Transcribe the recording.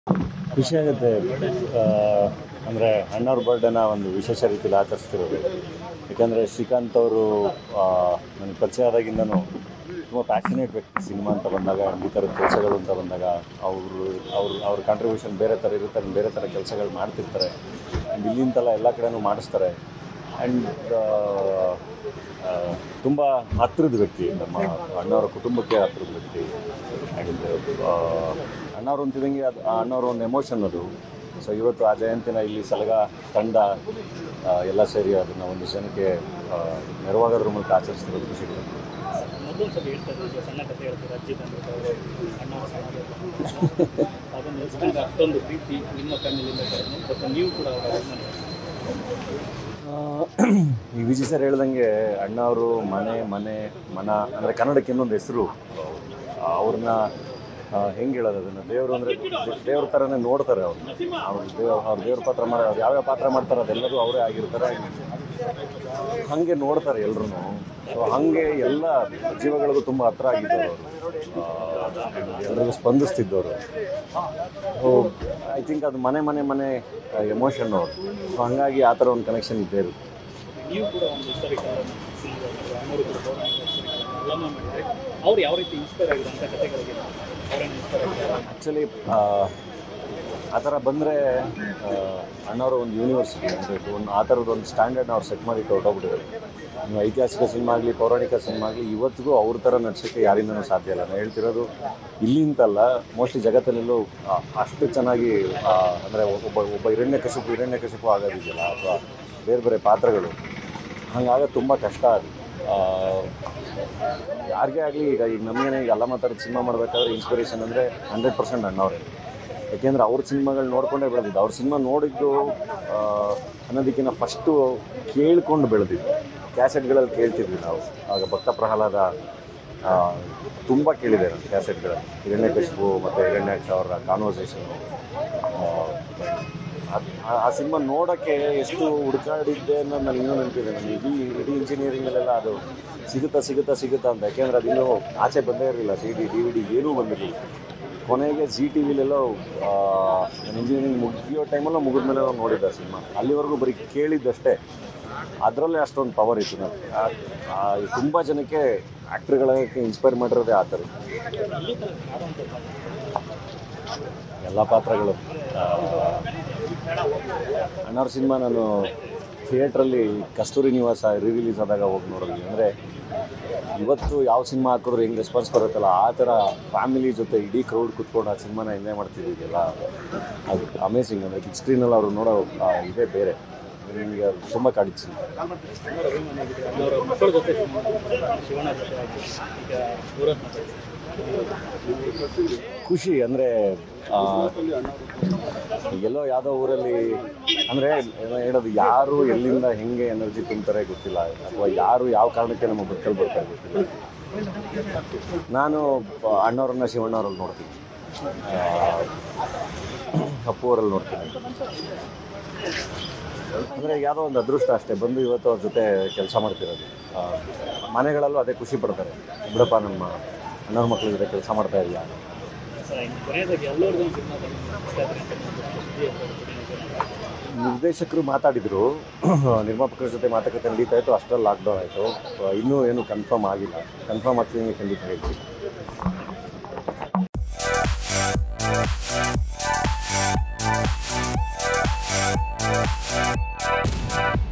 ಖುಷಿ ಆಗುತ್ತೆ ಅಂದರೆ ಅಣ್ಣವ್ರ ಬರ್ಡೇನ ಒಂದು ವಿಶೇಷ ರೀತಿಯಲ್ಲಿ ಆಚರಿಸ್ತಿರೋದು ಯಾಕಂದರೆ ಶ್ರೀಕಾಂತ್ ಅವರು ನನಗೆ ಪರಿಚಯ ಆದಾಗಿಂದನೂ ತುಂಬ ಪ್ಯಾಷನೇಟ್ ವ್ಯಕ್ತಿ ಸಿನಿಮಾ ಅಂತ ಬಂದಾಗ ಈ ಥರದ ಕೆಲಸಗಳು ಅಂತ ಬಂದಾಗ ಅವರು ಅವ್ರ ಅವ್ರ ಕಾಂಟ್ರಿಬ್ಯೂಷನ್ ಬೇರೆ ಥರ ಇರುತ್ತೆ ಬೇರೆ ಥರ ಕೆಲಸಗಳು ಮಾಡ್ತಿರ್ತಾರೆ ಆ್ಯಂಡ್ ಇಲ್ಲಿಂದಲ್ಲ ಎಲ್ಲ ಕಡೆನೂ ಮಾಡಿಸ್ತಾರೆ ಆ್ಯಂಡ್ ತುಂಬ ಹತ್ತಿರದ ವ್ಯಕ್ತಿ ನಮ್ಮ ಅಣ್ಣವರ ಕುಟುಂಬಕ್ಕೆ ಹತ್ತಿರದ ವ್ಯಕ್ತಿ ಆ್ಯಂಡ್ ಅಣ್ಣವ್ರು ಅಂತಿದಂಗೆ ಅದು ಆ ಅಣ್ಣವ್ರ ಒಂದು ಎಮೋಷನ್ ಅದು ಸೊ ಇವತ್ತು ಆ ಜಯಂತಿನ ಇಲ್ಲಿ ಸಲಗ ತಂಡ ಆ, ಎಲ್ಲ ಸೇರಿ ಅದನ್ನು ಒಂದು ಜನಕ್ಕೆ ಆ, ನೆರವಾಗೋದ್ರ ಮೂಲಕ ಆಚರಿಸ್ತಿರೋದು ಖುಷಿ ಕೊಡುತ್ತೆ. ಮೊದಲೊಂದು ಸಲ ಹೇಳ್ತಾ ಇದ್ರು ಈಗ ಸಣ್ಣ ಕಥೆ ಹೇಳ್ತಾರೆ ಅಜ್ಜಿ ಬಂದಿರ್ತಾರೆ ಅಣ್ಣ ಸಮಾಜ ಅದನ್ನು ನೆನೆಸ್ಕೊಂಡು ಅಷ್ಟೊಂದು ಪ್ರೀತಿ ನಿಮ್ಮ ಫ್ಯಾಮಿಲಿಯಿಂದ ಬರೋದು ಮತ್ತು ನೀವು ಕೂಡ ಅವರ ಅಭಿಮಾನಿ ಆ, ಈ ವಿಜಯ್ ಸರ್ ಹೇಳ್ದಂಗೆ ಅಣ್ಣ ಅವರು ಮನೆ ಮನೆ ಮನ ಅಂದರೆ ಕನ್ನಡಕ್ಕೆ ಇನ್ನೊಂದು ಹೆಸರು ಅವ್ರನ್ನ ಹೆಂಗೆ ಹೇಳೋದು ಅದನ್ನು ದೇವರು ಅಂದರೆ ದೇವ್ರ ಥರನೇ ನೋಡ್ತಾರೆ ಅವ್ರು ಅವ್ರು ದೇವ್ ಅವ್ರ ದೇವ್ರ ಪಾತ್ರ ಮಾಡಿ ಅವ್ರು ಯಾವ್ಯಾವ ಪಾತ್ರ ಮಾಡ್ತಾರೆ ಅದೆಲ್ಲರೂ ಅವರೇ ಆಗಿರ್ತಾರೆ ಹಾಗೆ ನೋಡ್ತಾರೆ ಎಲ್ಲರೂ ಸೊ ಹಾಗೆ ಎಲ್ಲ ಜೀವಗಳಿಗೂ ತುಂಬ ಹತ್ರ ಆಗಿದ್ದವರು ಅವರು ಎಲ್ಲರಿಗೂ ಸ್ಪಂದಿಸ್ತಿದ್ದವರು ಸೊ ಐ ಥಿಂಕ್ ಅದು ಮನೆ ಮನೆ ಮನೆ ಎಮೋಷನ್ ಅವರು ಸೊ ಹಾಗಾಗಿ ಆ ಥರ ಒಂದು ಕನೆಕ್ಷನ್ ಇದ್ದೇ ಇರುತ್ತೆ ನೀವು ಕೂಡ ಒಂದು ಹಿಸ್ಟಾರಿಕಲ್ ಅಣ್ಣವರು ಕೂಡ ಪೌರಾಣಿಕ ಎಲ್ಲನೂ ಮಾಡಿದರೆ ಅವ್ರು ಯಾವ ರೀತಿ ಇನ್ಸ್ಪೈರ್ ಆಗಿರೋ ಅಂಥ ಕಥೆಗಳಿಗೆ ಅವರನ್ನು ಇನ್ಸ್ಪೈರ್ ಆಗಿದ್ದಾರೆ ಆ್ಯಕ್ಚುಲಿ ಆ ಥರ ಬಂದರೆ ಅಣ್ಣವರು ಒಂದು ಯೂನಿವರ್ಸಿಟಿ ಅಂದರೆ ಒಂದು ಆ ಥರದ್ದು ಒಂದು ಸ್ಟ್ಯಾಂಡರ್ಡ್ನ ಅವ್ರು ಸೆಟ್ ಮಾಡಿ ಹೊರಟೋಗ್ಬಿಟ್ಟಿದ್ದಾರೆ ನೀವು ಐತಿಹಾಸಿಕ ಸಿನಿಮಾ ಆಗಲಿ ಪೌರಾಣಿಕ ಸಿನಿಮಾ ಆಗಲಿ ಇವತ್ತಿಗೂ ಅವ್ರ ಥರ ನಡ್ಸೋಕ್ಕೆ ಯಾರಿಂದನೂ ಸಾಧ್ಯ ಇಲ್ಲ ನಾನು ಹೇಳ್ತಿರೋದು ಇಲ್ಲಿ ಅಂತಲ್ಲ ಮೋಸ್ಟ್ಲಿ ಜಗತ್ತಲ್ಲೆಲ್ಲೂ ಆ, ಅಷ್ಟು ಚೆನ್ನಾಗಿ ಅಂದರೆ ಒಬ್ಬ ಒಬ್ಬ ಹಿರಣ್ಯ ಕಶಿಪು ಹಿರಣ್ಯ ಕಶಿಪು ಆಗೋದಿದೆಯಲ್ಲ ಅಥವಾ ಬೇರೆ ಬೇರೆ ಪಾತ್ರಗಳು ಹಂಗಾಗೋದು ತುಂಬ ಕಷ್ಟ ಅದು ಆ, ಯಾರಿಗೇ ಆಗಲಿ ಈಗ ಈಗ ನಮಗೇನೆ ಈಗ ಎಲ್ಲ ಮಾತಾಡೋದು ಸಿನಿಮಾ ಮಾಡಬೇಕಾದ್ರೆ ಇನ್ಸ್ಪಿರೇಷನ್ ಅಂದರೆ ಹಂಡ್ರೆಡ್ ಪರ್ಸೆಂಟ್ ಅಣ್ಣವ್ರೆ ಯಾಕೆಂದರೆ ಅವ್ರ ಸಿನಿಮಾಗಳು ನೋಡ್ಕೊಂಡೇ ಬೆಳೆದಿದ್ದು ಅವ್ರ ಸಿನಿಮಾ ನೋಡಿದ್ದು ಆ, ಅನ್ನೋದಕ್ಕಿಂತ ಫಸ್ಟು ಕೇಳ್ಕೊಂಡು ಬೆಳೆದಿದ್ದು ಕ್ಯಾಸೆಟ್ಗಳಲ್ಲಿ ಕೇಳ್ತಿದ್ವಿ ನಾವು ಆಗ ಭಕ್ತ ಪ್ರಹ್ಲಾದ ತುಂಬ ಕೇಳಿದೆ ನಾನು ಕ್ಯಾಸೆಟ್ಗಳಲ್ಲಿ ಹಿರಣ್ಯಕಶಿಪು ಮತ್ತು ಹಿರಣ್ಯಾಕ್ಷ ಅವರ ಕಾನ್ವರ್ಸೇಷನು ಆ ಸಿನಿಮಾ ನೋಡೋಕ್ಕೆ ಎಷ್ಟು ಹುಡುಕಾಡಿದ್ದೆ ಅನ್ನೋದು ನನಗೆ ಇನ್ನೂ ನೆನಪಿದೆ ನನಗೆ ಇಡೀ ಇಡೀ ಇಂಜಿನಿಯರಿಂಗಲ್ಲೆಲ್ಲ ಅದು ಸಿಗುತ್ತಾ ಸಿಗುತ್ತಾ ಸಿಗುತ್ತಾ ಅಂತ ಯಾಕೆಂದರೆ ಅದಿನ್ನೂ ಆಚೆ ಬಂದೇ ಇರಲಿಲ್ಲ C D D V D ಏನೂ ಬಂದಿರಲಿಲ್ಲ ಕೊನೆಗೆ ಜಿ ಟಿ ವಿಲೆಲ್ಲೋ ನಾನು ಇಂಜಿನಿಯರಿಂಗ್ ಮುಗಿಯೋ ಟೈಮಲ್ಲೂ ಮುಗಿದ ಮೇಲೆ ನಾವು ನೋಡಿದ್ದೆ ಆ ಸಿನಿಮಾ ಅಲ್ಲಿವರೆಗೂ ಬರೀ ಕೇಳಿದ್ದಷ್ಟೇ ಅದರಲ್ಲೇ ಅಷ್ಟೊಂದು ಪವರ್ ಇತ್ತು ನನಗೆ ತುಂಬ ಜನಕ್ಕೆ ಆ್ಯಕ್ಟ್ರ್ಗಳಿಗೆ ಇನ್ಸ್ಪೈರ್ ಮಾಡಿರೋದೇ ಆ ಥರ ಇಲ್ಲಿ ತನಕ ಆಡುವಂಥ ಎಲ್ಲ ಪಾತ್ರಗಳು ಆ, ಅಣ್ಣವ್ರ ಸಿನಿಮಾ ನಾನು ಥಿಯೇಟ್ರಲ್ಲಿ ಕಸ್ತೂರಿ ನಿವಾಸ ರೀ ರಿಲೀಸ್ ಆದಾಗ ಹೋಗಿ ನೋಡಿದ್ವಿ ಅಂದರೆ ಇವತ್ತು ಯಾವ ಸಿನಿಮಾ ಹಾಕಿದ್ರು ಹೆಂಗೆ ರೆಸ್ಪಾನ್ಸ್ ಬರುತ್ತಲ್ಲ ಆ ಥರ ಫ್ಯಾಮಿಲಿ ಜೊತೆ ಇಡೀ ಕ್ರೌಡ್ ಕುತ್ಕೊಂಡು ಆ ಸಿನಿಮಾನ ಎಂಜಾಯ್ ಮಾಡ್ತಿದ್ದೀವಲ್ಲ ಅದು ಅಮೇಸಿಂಗ್ ಅಂದರೆ ಬಿಗ್ ಸ್ಕ್ರೀನಲ್ಲಿ ಅವರು ನೋಡೋ ಆ, ಇದೇ ಬೇರೆ ನಿಮಗೆ ತುಂಬ ಕಾಡಿತ್ತು ಸಿನಿಮಾ ಅಣ್ಣವರ ಅಭಿಮಾನಿ ಆಗಿದ್ದಾರೆ ಅಣ್ಣವರ ಮಕ್ಕಳ ಜೊತೆ ಸಿನಿಮಾ ಶಿವಣ್ಣ ಜೊತೆ ಆಯಿತು ಈಗ ಸೂರತ್ ಮಾತಾಡ್ತೀವಿ ಖುಷಿ ಅಂದರೆ ಎಲ್ಲೋ ಯಾವುದೋ ಊರಲ್ಲಿ ಅಂದರೆ ಏನೋ ಹೇಳೋದು ಯಾರು ಎಲ್ಲಿಂದ ಹೆಂಗೆ ಎನರ್ಜಿ ತುಂಬ್ತಾರೆ ಗೊತ್ತಿಲ್ಲ ಅಥವಾ ಯಾರು ಯಾವ ಕಾರಣಕ್ಕೆ ನಮ್ಮ ಬದುಕಲ್ಲಿ ಬರ್ತಾರೆ ಗೊತ್ತಿಲ್ಲ ನಾನು ಪ- ಅಣ್ಣವ್ರನ್ನ ಶಿವಣ್ಣವ್ರಲ್ಲಿ ನೋಡ್ತೀನಿ ಆ, ಅಪ್ಪು ಅವರಲ್ಲಿ ನೋಡ್ತೀನಿ ಅಂದರೆ ಯಾವುದೋ ಒಂದು ಅದೃಷ್ಟ ಅಷ್ಟೇ ಬಂದು ಇವತ್ತು ಅವ್ರ ಜೊತೆ ಕೆಲಸ ಮಾಡ್ತಿರೋದು ಆ, ಮನೆಗಳಲ್ಲೂ ಅದೇ ಖುಷಿ ಪಡ್ತಾರೆ ಬಿಡಪ್ಪ ನಮ್ಮ ಅಣ್ಣವ್ರ ಮಕ್ಳ ಜೊತೆ ಕೆಲಸ ಮಾಡ್ತಾ ಇಲ್ಲ ಸರ್ ಇನ್ನು ಕೊನೆಯದಾಗಿ ಎಲ್ಲರಿಗೂ ಸಿನಿಮಾ ಇಷ್ಟ ಆದರೆ ಅಂತ ಒಂದು ಸುದ್ದಿ ಅಂತ ಹೇಳ್ತೀನಿ. ನಿರ್ದೇಶಕರು ಮಾತಾಡಿದರು ನಿರ್ಮಾಪಕರ ಜೊತೆ ಮಾತುಕತೆ ನಡೀತಾ ಇತ್ತು ಅಷ್ಟರಲ್ಲಿ ಲಾಕ್ಡೌನ್ ಆಯಿತು ಇನ್ನೂ ಏನು ಕನ್ಫರ್ಮ್ ಆಗಿಲ್ಲ ಕನ್ಫರ್ಮ್ ಆಗ್ತೀನಿ ಖಂಡಿತ ಹೇಳ್ತೀನಿ